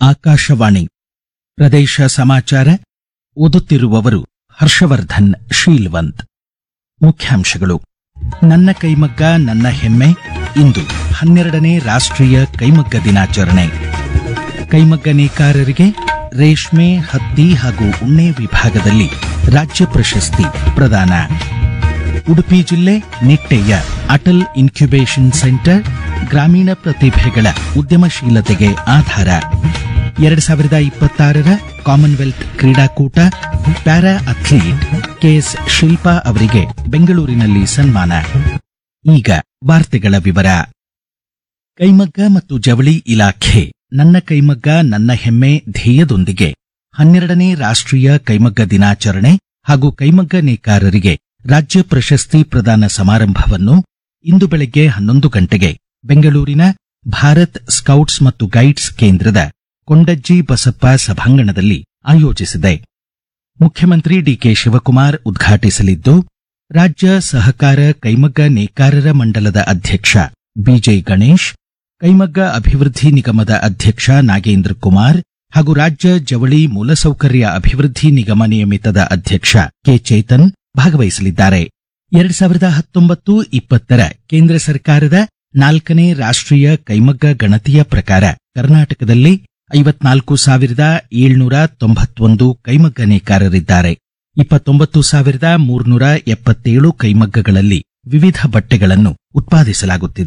ಆಕಾಶವಾಣಿ ಪ್ರದೇಶ ಸಮಾಚಾರ ಓದುತ್ತಿರುವವರು ಹರ್ಷವರ್ಧನ್ ಶೀಲ್ವಂತ್ ಮುಖ್ಯಾಂಶಗಳು ನನ್ನ ಕೈಮಗ್ಗ ನನ್ನ ಹೆಮ್ಮೆ ಇಂದು ಹನ್ನೆರಡನೇ ರಾಷ್ಟ್ರೀಯ ಕೈಮಗ್ಗ ದಿನಾಚರಣೆ ಕೈಮಗ್ಗ ನೇಕಾರರಿಗೆ ರೇಷ್ಮೆ ಹತ್ತಿ ಹಾಗೂ ಉಣ್ಣೆ ವಿಭಾಗದಲ್ಲಿ ರಾಜ್ಯ ಪ್ರಶಸ್ತಿ ಪ್ರದಾನ ಉಡುಪಿ ಜಿಲ್ಲೆ ನಿಟ್ಟೆಯ ಅಟಲ್ ಇನ್ಕ್ಯುಬೇಷನ್ ಸೆಂಟರ್ ಗ್ರಾಮೀಣ ಪ್ರತಿಭೆಗಳ ಉದ್ಯಮಶೀಲತೆಗೆ ಆಧಾರ ಎರಡ್ ಸಾವಿರದ ಇಪ್ಪತ್ತಾರರ ಕಾಮನ್ವೆಲ್ತ್ ಕ್ರೀಡಾಕೂಟ ಪ್ಯಾರಾ ಅಥ್ಲೀಟ್ ಕೆಎಸ್ ಶಿಲ್ಪಾ ಅವರಿಗೆ ಬೆಂಗಳೂರಿನಲ್ಲಿ ಸನ್ಮಾನ ಈಗ ವಾರ್ತೆಗಳ ವಿವರ ಕೈಮಗ್ಗ ಮತ್ತು ಜವಳಿ ಇಲಾಖೆ ನನ್ನ ಕೈಮಗ್ಗ ನನ್ನ ಹೆಮ್ಮೆ ಧ್ಯೇಯದೊಂದಿಗೆ ಹನ್ನೆರಡನೇ ರಾಷ್ಟ್ರೀಯ ಕೈಮಗ್ಗ ದಿನಾಚರಣೆ ಹಾಗೂ ಕೈಮಗ್ಗ ನೇಕಾರರಿಗೆ ರಾಜ್ಯ ಪ್ರಶಸ್ತಿ ಪ್ರದಾನ ಸಮಾರಂಭವನ್ನು ಇಂದು ಬೆಳಗ್ಗೆ ಹನ್ನೊಂದು ಗಂಟೆಗೆ ಬೆಂಗಳೂರಿನ ಭಾರತ್ ಸ್ಕೌಟ್ಸ್ ಮತ್ತು ಗೈಡ್ಸ್ ಕೇಂದ್ರದ ಕೊಂಡಜ್ಜಿ ಬಸಪ್ಪ ಸಭಾಂಗಣದಲ್ಲಿ ಆಯೋಜಿಸಿದೆ ಮುಖ್ಯಮಂತ್ರಿ ಡಿಕೆ ಶಿವಕುಮಾರ್ ಉದ್ಘಾಟಿಸಲಿದ್ದು ರಾಜ್ಯ ಸಹಕಾರ ಕೈಮಗ್ಗ ನೇಕಾರರ ಮಂಡಲದ ಅಧ್ಯಕ್ಷ ಬಿಜೆ ಗಣೇಶ್ ಕೈಮಗ್ಗ ಅಭಿವೃದ್ಧಿ ನಿಗಮದ ಅಧ್ಯಕ್ಷ ನಾಗೇಂದ್ರ ಕುಮಾರ್ ಹಾಗೂ ರಾಜ್ಯ ಜವಳಿ ಮೂಲಸೌಕರ್ಯ ಅಭಿವೃದ್ಧಿ ನಿಗಮ ನಿಯಮಿತದ ಅಧ್ಯಕ್ಷ ಕೆ ಚೇತನ್ ಭಾಗವಹಿಸಲಿದ್ದಾರೆ ಎರಡ್ ಸಾವಿರದ ಹತ್ತೊಂಬತ್ತು ಇಪ್ಪತ್ತರ ಕೇಂದ್ರ ಸರ್ಕಾರದ ನಾಲ್ಕನೇ ರಾಷ್ಟ್ರೀಯ ಕೈಮಗ್ಗ ಗಣತಿಯ ಪ್ರಕಾರ ಕರ್ನಾಟಕದಲ್ಲಿ ಐವತ್ನಾಲ್ಕು ಸಾವಿರದ ಏಳ್ನೂರ ತೊಂಬತ್ತೊಂದು ಕೈಮಗ್ಗ ನೇಕಾರರಿದ್ದಾರೆ ಇಪ್ಪತ್ತೊಂಬತ್ತು ಸಾವಿರದ ಮೂರ್ನೂರ ಎಪ್ಪತ್ತೇಳು ಕೈಮಗ್ಗಗಳಲ್ಲಿ ವಿವಿಧ ಬಟ್ಟೆಗಳನ್ನು ಉತ್ಪಾದಿಸಲಾಗುತ್ತಿದೆ